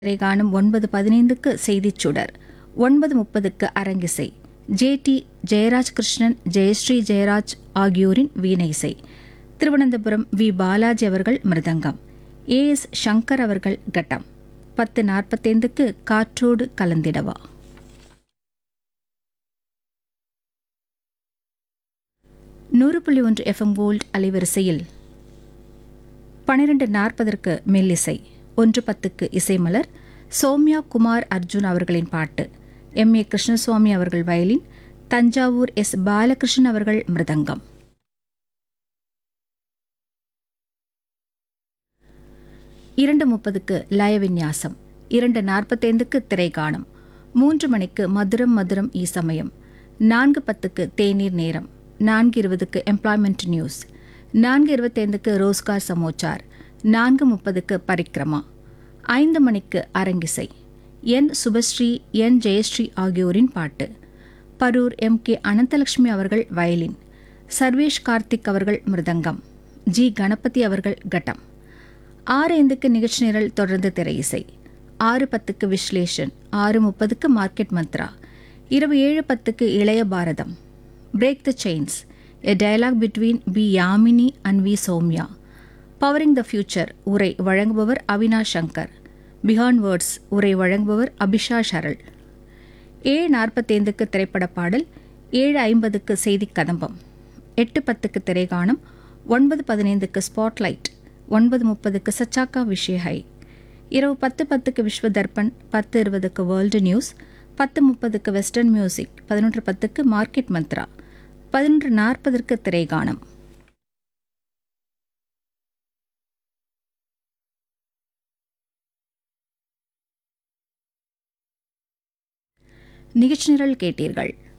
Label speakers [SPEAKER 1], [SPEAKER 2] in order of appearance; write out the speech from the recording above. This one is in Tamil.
[SPEAKER 1] திரைகாணும் ஒன்பது பதினைந்துக்கு செய்திச் சுடர் ஒன்பது முப்பதுக்கு அரங்கிசை ஜே டி ஜெயராஜ் கிருஷ்ணன் ஜெயஸ்ரீ ஜெயராஜ் ஆகியோரின் வீணை இசை திருவனந்தபுரம் வி பாலாஜி அவர்கள் மிருதங்கம் ஏ எஸ் சங்கர் அவர்கள் கட்டம் பத்து நாற்பத்தைந்துக்கு காற்றோடு கலந்திடவா நூறு புள்ளி ஒன்று எஃப்எம் கோல்ட் அலைவரிசையில் பனிரெண்டு நாற்பதற்கு மெல்லிசை ஒன்று பத்துக்கு இசைமலர் சௌமியா குமார் அர்ஜுன் அவர்களின் பாட்டு எம் ஏ கிருஷ்ணசுவாமி அவர்கள் வயலின் தஞ்சாவூர் எஸ் பாலகிருஷ்ணன் அவர்கள் மிருதங்கம் இரண்டு முப்பதுக்கு லயவிந்யாசம் இரண்டு நாற்பத்தைந்துக்கு திரைகாணம் மூன்று மணிக்கு மதுரம் மதுரம் ஈ சமயம் நான்கு பத்துக்கு தேநீர் நேரம் நான்கு இருபதுக்கு எம்ப்ளாய்மெண்ட் நியூஸ் நான்கு இருபத்தைந்துக்கு ரோஸ்கார் சமோச்சார் நான்கு முப்பதுக்கு பரிக்ரமா ஐந்து மணிக்கு அரங்கிசை என் சுபஸ்ரீ என் ஜெயஸ்ரீ ஆகியோரின் பாட்டு பரூர் எம் கே அனந்தலட்சுமி அவர்கள் வயலின் சர்வேஷ் கார்த்திக் அவர்கள் மிருதங்கம் ஜி கணபதி அவர்கள் கட்டம் ஆறு ஐந்துக்கு நிகழ்ச்சி நிரல் தொடர்ந்து திரை இசை ஆறு பத்துக்கு விஸ்லேஷன் ஆறு முப்பதுக்கு மார்க்கெட் மந்த்ரா இரவு ஏழு பத்துக்கு Ilaiya Bharatham break the chains a dialogue between P Yamini and V Sowmya powering the future உரை வழங்குபவர் அவினாஷ் சங்கர் பிஹாண்ட் வேர்ட்ஸ் உரை வழங்குபவர் அபிஷா ஷரல் ஏழு நாற்பத்தைந்துக்கு திரைப்பட பாடல் ஏழு ஐம்பதுக்கு செய்தி கதம்பம் எட்டு பத்துக்கு திரைகாணம் ஒன்பது பதினைந்துக்கு ஸ்பாட்லைட் ஒன்பது முப்பதுக்கு சச்சாக்கா விஷயஹை இரவு பத்து பத்துக்கு விஸ்வ தர்ப்பண் பத்து இருபதுக்கு வேர்ல்டு நியூஸ் பத்து முப்பதுக்கு வெஸ்டர்ன் மியூசிக் பதினொன்று பத்துக்கு மார்க்கெட் மந்த்ரா பதினொன்று நாற்பதற்கு திரைகாணம் நிகழ்ச்சி நிரல் கேட்டீர்கள்